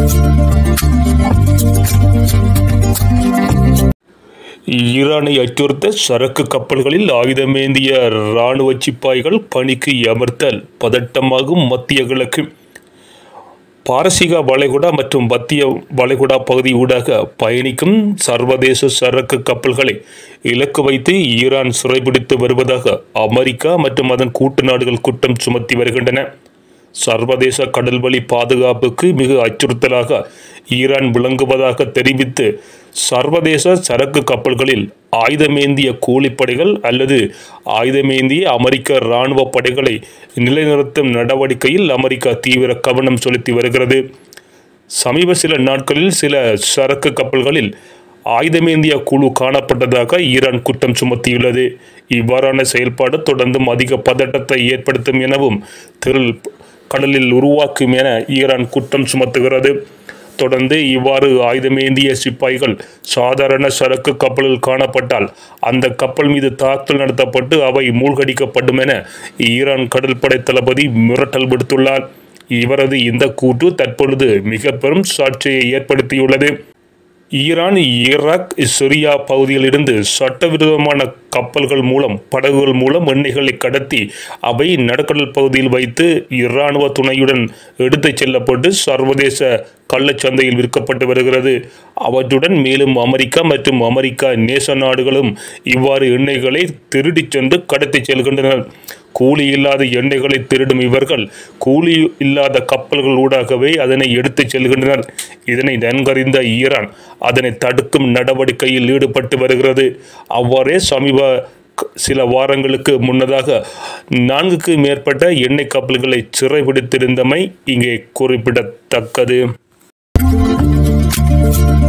ஈரானை அச்சுறுத்த சரக்கு கப்பல்களில் ஆயுதமேந்திய இராணுவ சிப்பாய்கள் பணிக்கு அமர்த்தல் பதட்டமாகும் மத்திய கிழக்கு பாரசீக வளைகுடா மற்றும் மத்திய வளைகுடா பகுதி ஊடாக பயணிக்கும் சர்வதேச சரக்கு கப்பல்களை இலக்கு வைத்து ஈரான் சிறைபிடித்து வருவதாக அமெரிக்கா மற்றும் அதன் கூட்டு நாடுகள் குற்றம் சுமத்தி வருகின்றன சர்வதேச கடல்வழி பாதுகாப்புக்கு மிக அச்சுறுத்தலாக ஈரான் விளங்குவதாக தெரிவித்து சர்வதேச சரக்கு கப்பல்களில் ஆயுதமேந்திய கூலிப்படைகள் அல்லது ஆயுதமேந்திய அமெரிக்க இராணுவ படைகளை நிலைநிறுத்தும் நடவடிக்கையில் அமெரிக்கா தீவிர கவனம் செலுத்தி வருகிறது சமீப சில நாட்களில் சில சரக்கு கப்பல்களில் ஆயுதமேந்திய குழு காணப்பட்டதாக ஈரான் குற்றம் சுமத்தியுள்ளது இவ்வாறான செயல்பாடு தொடர்ந்தும் அதிக பதட்டத்தை ஏற்படுத்தும் எனவும் திரள் கடலில் உருவாக்கும் என ஈரான் குற்றம் சுமத்துகிறது தொடர்ந்து இவ்வாறு ஆயுதமேந்திய சிப்பாய்கள் சாதாரண சரக்கு கப்பலில் காணப்பட்டால் அந்த கப்பல் மீது தாக்குதல் நடத்தப்பட்டு அவை மூழ்கடிக்கப்படும் என ஈரான் கடற்படை தளபதி மிரட்டல் விடுத்துள்ளார் இவரது இந்த கூற்று தற்பொழுது மிக பெரும் சாட்சியை ஏற்படுத்தியுள்ளது ஈரான் ஈராக் சிரியா பகுதியிலிருந்து சட்டவிரோதமான கப்பல்கள் மூலம் படகுகள் மூலம் எண்ணெய்களை கடத்தி அவை நடுக்கடல் பகுதியில் வைத்து இராணுவ துணையுடன் எடுத்துச் செல்லப்பட்டு சர்வதேச கள்ளச்சந்தையில் விற்கப்பட்டு வருகிறது அவற்றுடன் மேலும் அமெரிக்கா மற்றும் அமெரிக்கா நேச நாடுகளும் இவ்வாறு எண்ணெய்களை திருடிச் சென்று கடத்திச் செல்கின்றனர் கூலி இல்லாத எண்ணெய்களை திருடும் இவர்கள் கூலி இல்லாத கப்பல்கள் ஊடாகவே அதனை எடுத்துச் செல்கின்றனர் இதனை நன்கறிந்த ஈரான் அதனை தடுக்கும் நடவடிக்கையில் ஈடுபட்டு வருகிறது அவ்வாறே சமீப சில வாரங்களுக்கு முன்னதாக நான்குக்கு மேற்பட்ட எண்ணெய் கப்பல்களை சிறைபிடித்திருந்தமை இங்கே குறிப்பிடத்தக்கது